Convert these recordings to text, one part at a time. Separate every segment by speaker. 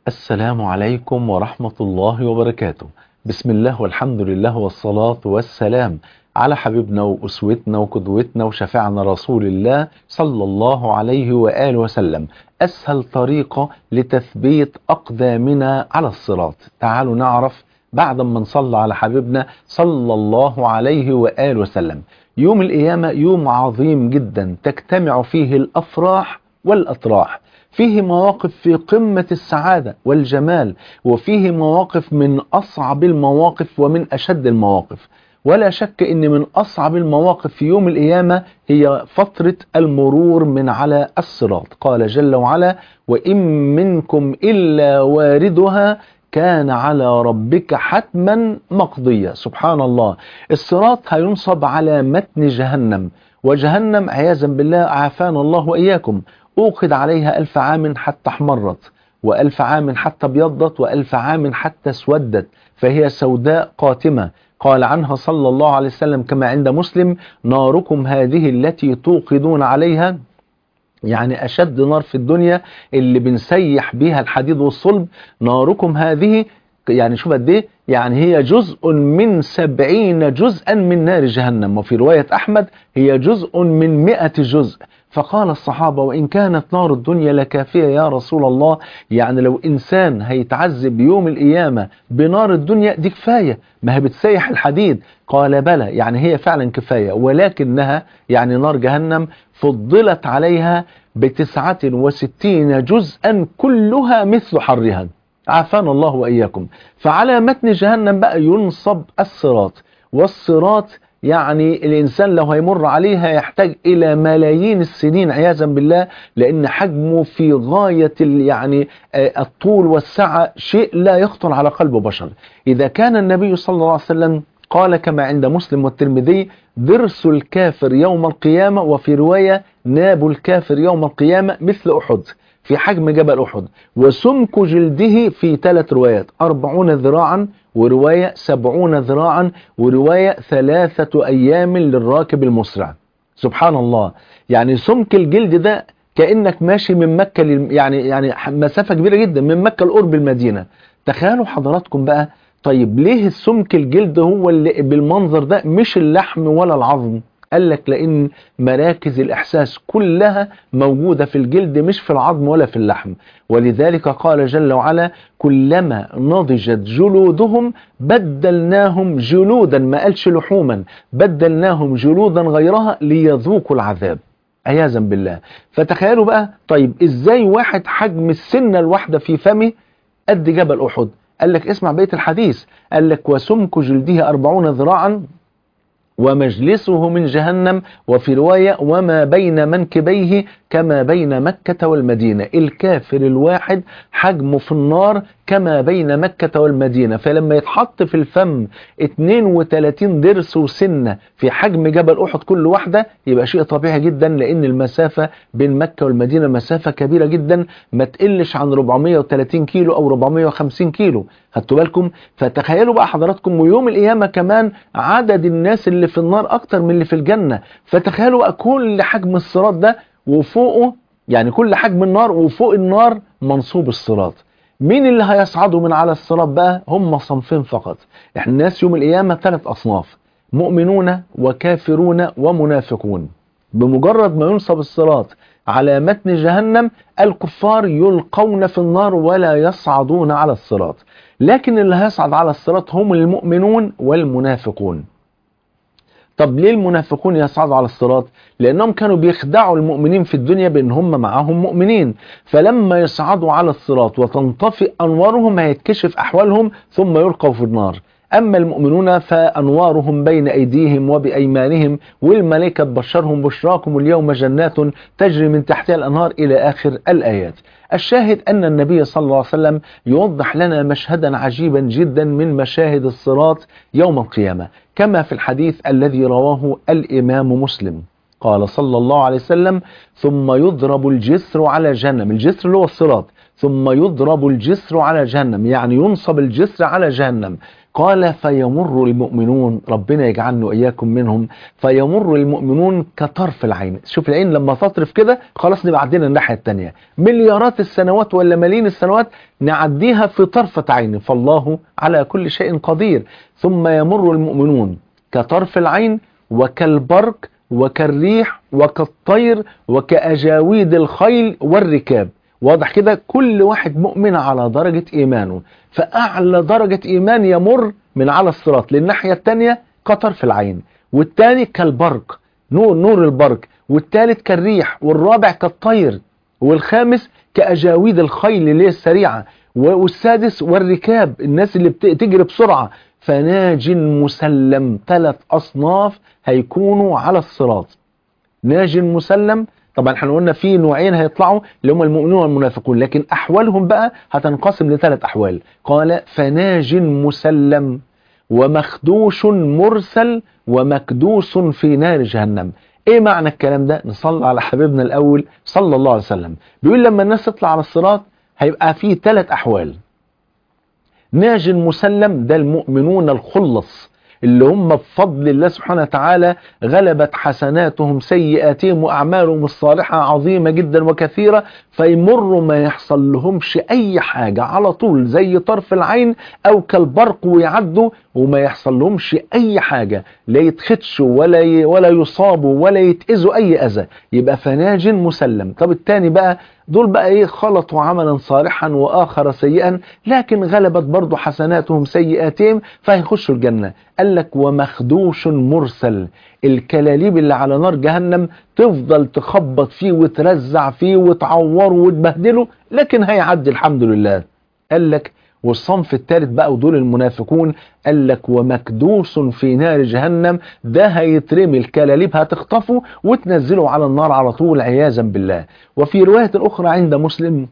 Speaker 1: السلام عليكم ورحمة الله وبركاته بسم الله والحمد لله والصلاة والسلام على حبيبنا وأسوتنا وقدوتنا وشفيعنا رسول الله صلى الله عليه وآله وسلم أسهل طريقة لتثبيت أقدامنا على الصراط تعالوا نعرف بعد ما نصلى على حبيبنا صلى الله عليه وآله وسلم يوم القيامة يوم عظيم جدا تجتمع فيه الأفراح والأطراح فيه مواقف في قمة السعادة والجمال وفيه مواقف من أصعب المواقف ومن أشد المواقف ولا شك ان من اصعب المواقف في يوم القيامة هي فترة المرور من على الصراط قال جل وعلا وان منكم الا واردها كان على ربك حتما مقضيا سبحان الله الصراط هينصب على متن جهنم وجهنم عياذا بالله عافانا الله واياكم اوقد عليها الف عام حتى احمرت والف عام حتى ابيضت والف عام حتى اسودت فهي سوداء قاتمة قال عنها صلى الله عليه وسلم كما عند مسلم ناركم هذه التي توقدون عليها يعني أشد نار في الدنيا اللي بنسيح بيها الحديد والصلب ناركم هذه يعني شوف قد ايه يعني هي جزء من سبعين جزءا من نار جهنم وفي رواية أحمد هي جزء من مئة جزء فقال الصحابة وإن كانت نار الدنيا لكافية يا رسول الله يعني لو إنسان هيتعذب يوم القيامة بنار الدنيا دي كفاية ما هي بتسيح الحديد قال بلى يعني هي فعلا كفاية ولكنها يعني نار جهنم فضلت عليها بتسعة وستين جزءا كلها مثل حرها عافانا الله وإياكم فعلى متن جهنم بقى ينصب الصراط والصراط يعني الإنسان لو هيمر عليها يحتاج إلى ملايين السنين عياذا بالله لأن حجمه في غاية يعني الطول والسعة شيء لا يخطر على قلب بشر إذا كان النبي صلى الله عليه وسلم قال كما عند مسلم والترمذي ضرس الكافر يوم القيامة وفي رواية ناب الكافر يوم القيامة مثل أحد في حجم جبل أحد وسمك جلده في ثلاث روايات أربعون ذراعا ورواية سبعون ذراعا ورواية ثلاثة أيام للراكب المسرع سبحان الله يعني سمك الجلد ده كأنك ماشي من مكة يعني يعني مسافة كبيرة جدا من مكة لقرب المدينة تخيلوا حضراتكم بقى طيب ليه السمك الجلد هو اللي بالمنظر ده مش اللحم ولا العظم قال لك لأن مراكز الإحساس كلها موجودة في الجلد مش في العظم ولا في اللحم ولذلك قال جل وعلا كلما نضجت جلودهم بدلناهم جلودا ما قالش لحوما بدلناهم جلودا غيرها ليذوقوا العذاب عياذا بالله فتخيلوا بقى طيب ازاي واحد حجم السنة الواحدة في فمه قد جبل أحد قال لك اسمع بيت الحديث قال لك وسمك جلده أربعون ذراعا ومجلسه من جهنم وفي رواية وما بين منكبيه كما بين مكة والمدينة الكافر الواحد حجمه في النار كما بين مكة والمدينة فلما يتحط في الفم 32 ضرس وسنة في حجم جبل أحد كل واحدة يبقى شيء طبيعي جدا لأن المسافة بين مكة والمدينة مسافة كبيرة جدا ما تقلش عن 430 كيلو أو 450 كيلو خدتوا بالكم فتخيلوا بقى حضراتكم ويوم القيامة كمان عدد الناس اللي في النار أكتر من اللي في الجنة فتخيلوا بقى كل حجم الصراط ده وفوقه يعني كل حجم النار وفوق النار منصوب الصراط مين اللي هيصعدوا من على الصراط بقى هم صنفين فقط احنا الناس يوم القيامة ثلاث أصناف مؤمنون وكافرون ومنافقون بمجرد ما ينصب الصراط على متن جهنم الكفار يلقون في النار ولا يصعدون على الصراط لكن اللي هيصعد على الصراط هم المؤمنون والمنافقون طب ليه المنافقون يصعدوا على الصراط لانهم كانوا بيخدعوا المؤمنين في الدنيا بان هم معاهم مؤمنين فلما يصعدوا على الصراط وتنطفئ انوارهم هيتكشف احوالهم ثم يلقوا في النار أما المؤمنون فأنوارهم بين أيديهم وبأيمانهم والملائكة تبشرهم بشراكم اليوم جنات تجري من تحتها الأنهار إلى آخر الآيات الشاهد أن النبي صلى الله عليه وسلم يوضح لنا مشهدا عجيبا جدا من مشاهد الصراط يوم القيامة كما في الحديث الذي رواه الإمام مسلم قال صلى الله عليه وسلم ثم يضرب الجسر على جهنم الجسر اللي هو الصراط ثم يضرب الجسر على جهنم يعني ينصب الجسر على جهنم قال فيمر المؤمنون ربنا يجعلنا وإياكم منهم فيمر المؤمنون كطرف العين شوف العين لما تطرف كده خلاص نبقى عدينا الناحية التانية مليارات السنوات ولا ملايين السنوات نعديها في طرفة عين فالله على كل شيء قدير ثم يمر المؤمنون كطرف العين وكالبرق وكالريح وكالطير وكأجاويد الخيل والركاب واضح كده كل واحد مؤمن على درجة إيمانه فأعلى درجة إيمان يمر من على الصراط للناحية التانية كطرف العين والتاني كالبرق نور نور البرق والتالت كالريح والرابع كالطير والخامس كأجاويد الخيل اللي هي السريعة والسادس والركاب الناس اللي بتجري بسرعة فناج مسلم ثلاث أصناف هيكونوا على الصراط ناج مسلم طبعا احنا قلنا في نوعين هيطلعوا اللي هم المؤمنون والمنافقون لكن احوالهم بقى هتنقسم لثلاث احوال قال فناج مسلم ومخدوش مرسل ومكدوس في نار جهنم ايه معنى الكلام ده نصلي على حبيبنا الاول صلى الله عليه وسلم بيقول لما الناس تطلع على الصراط هيبقى فيه ثلاث احوال ناج مسلم ده المؤمنون الخلص اللي هم بفضل الله سبحانه وتعالى غلبت حسناتهم سيئاتهم وأعمالهم الصالحة عظيمة جدا وكثيرة فيمروا ما يحصل لهمش أي حاجة على طول زي طرف العين أو كالبرق ويعدوا وما يحصل لهمش أي حاجة لا يتخدشوا ولا ي... ولا يصابوا ولا يتأذوا أي أذى يبقى فناج مسلم طب التاني بقى دول بقى ايه خلطوا عملا صالحا واخر سيئا لكن غلبت برضو حسناتهم سيئاتهم فهيخشوا الجنة قال لك ومخدوش مرسل الكلاليب اللي على نار جهنم تفضل تخبط فيه وترزع فيه وتعوره وتبهدله لكن هيعدي الحمد لله قال لك والصنف الثالث بقى ودول المنافقون قال لك ومكدوس في نار جهنم ده هيترمي الكلاليب هتخطفه وتنزله على النار على طول عياذا بالله وفي رواية أخرى عند مسلم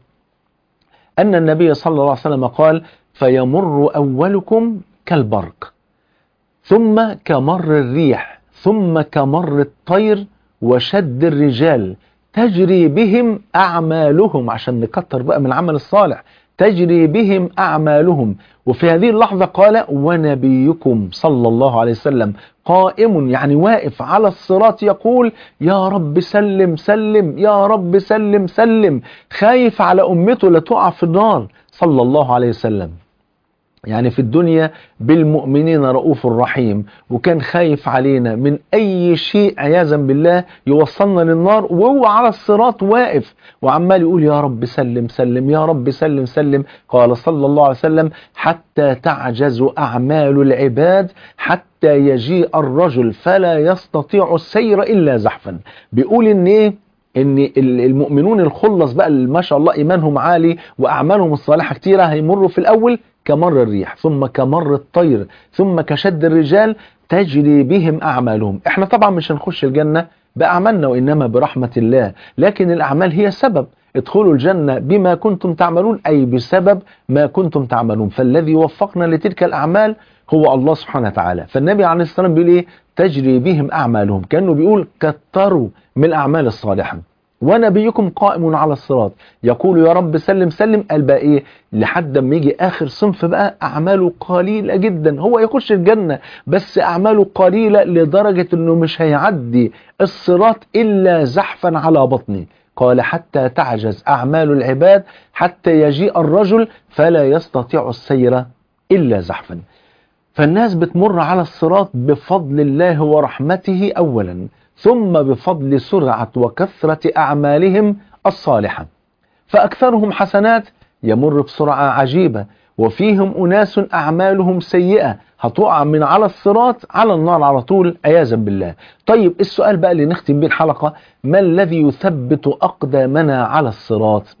Speaker 1: أن النبي صلى الله عليه وسلم قال فيمر أولكم كالبرق ثم كمر الريح ثم كمر الطير وشد الرجال تجري بهم أعمالهم عشان نكتر بقى من العمل الصالح تجري بهم أعمالهم وفي هذه اللحظة قال ونبيكم صلى الله عليه وسلم قائم يعني واقف على الصراط يقول يا رب سلم سلم يا رب سلم سلم خايف على أمته لتقع في النار صلى الله عليه وسلم يعني في الدنيا بالمؤمنين رؤوف رحيم وكان خايف علينا من أي شيء عياذا بالله يوصلنا للنار وهو على الصراط واقف وعمال يقول يا رب سلم سلم يا رب سلم سلم قال صلى الله عليه وسلم حتى تعجز أعمال العباد حتى يجيء الرجل فلا يستطيع السير إلا زحفا بيقول إن إيه ان المؤمنون الخلص بقى اللي ما شاء الله ايمانهم عالي واعمالهم الصالحه كتيره هيمروا في الاول كمر الريح ثم كمر الطير ثم كشد الرجال تجري بهم اعمالهم احنا طبعا مش هنخش الجنه باعمالنا وانما برحمه الله لكن الاعمال هي سبب ادخلوا الجنة بما كنتم تعملون أي بسبب ما كنتم تعملون فالذي وفقنا لتلك الأعمال هو الله سبحانه وتعالى فالنبي عليه الصلاة والسلام بيقول إيه تجري بهم أعمالهم كأنه بيقول كتروا من الأعمال الصالحة ونبيكم قائم على الصراط يقول يا رب سلم سلم قال بقى ايه لحد ما يجي اخر صنف بقى اعماله قليله جدا هو يخش الجنه بس اعماله قليله لدرجه انه مش هيعدي الصراط الا زحفا على بطنه قال حتى تعجز اعمال العباد حتى يجيء الرجل فلا يستطيع السير الا زحفا فالناس بتمر على الصراط بفضل الله ورحمته اولا ثم بفضل سرعة وكثرة أعمالهم الصالحة فأكثرهم حسنات يمر بسرعة عجيبة وفيهم أناس أعمالهم سيئة هتقع من على الصراط على النار على طول عياذا بالله طيب السؤال بقى اللي نختم بيه الحلقة ما الذي يثبت أقدامنا على الصراط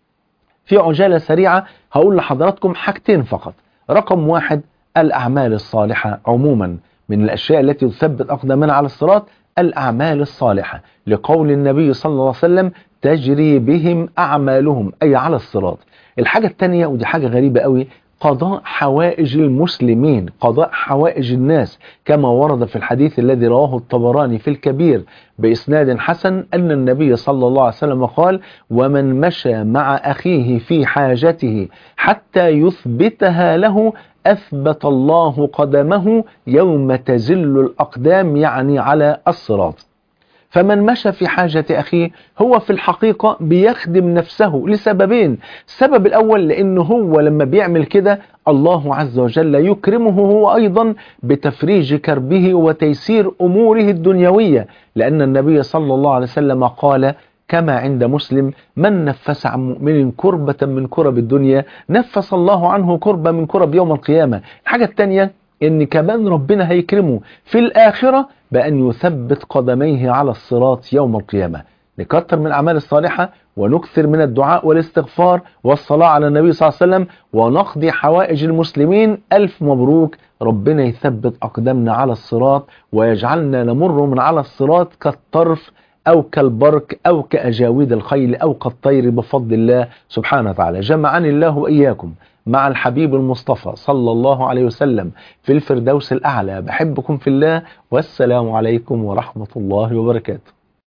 Speaker 1: في عجالة سريعة هقول لحضراتكم حاجتين فقط رقم واحد الأعمال الصالحة عموما من الأشياء التي تثبت أقدامنا على الصراط الأعمال الصالحة لقول النبي صلى الله عليه وسلم تجري بهم أعمالهم أي على الصراط الحاجة الثانية ودي حاجة غريبة قوي قضاء حوائج المسلمين قضاء حوائج الناس كما ورد في الحديث الذي رواه الطبراني في الكبير بإسناد حسن أن النبي صلى الله عليه وسلم قال ومن مشى مع أخيه في حاجته حتى يثبتها له أثبت الله قدمه يوم تزل الأقدام يعني على الصراط فمن مشى في حاجة أخيه هو في الحقيقة بيخدم نفسه لسببين السبب الأول لأنه هو لما بيعمل كده الله عز وجل يكرمه هو أيضا بتفريج كربه وتيسير أموره الدنيوية لأن النبي صلى الله عليه وسلم قال كما عند مسلم من نفس عن مؤمن كربة من كرب الدنيا نفس الله عنه كربة من كرب يوم القيامة الحاجة الثانية ان كمان ربنا هيكرمه في الآخرة بأن يثبت قدميه على الصراط يوم القيامة نكتر من الأعمال الصالحة ونكثر من الدعاء والاستغفار والصلاة على النبي صلى الله عليه وسلم ونقضي حوائج المسلمين ألف مبروك ربنا يثبت أقدامنا على الصراط ويجعلنا نمر من على الصراط كالطرف أو كالبرك أو كأجاويد الخيل أو كالطير بفضل الله سبحانه وتعالى جمعني الله وإياكم مع الحبيب المصطفى صلى الله عليه وسلم في الفردوس الأعلى بحبكم في الله والسلام عليكم ورحمة الله وبركاته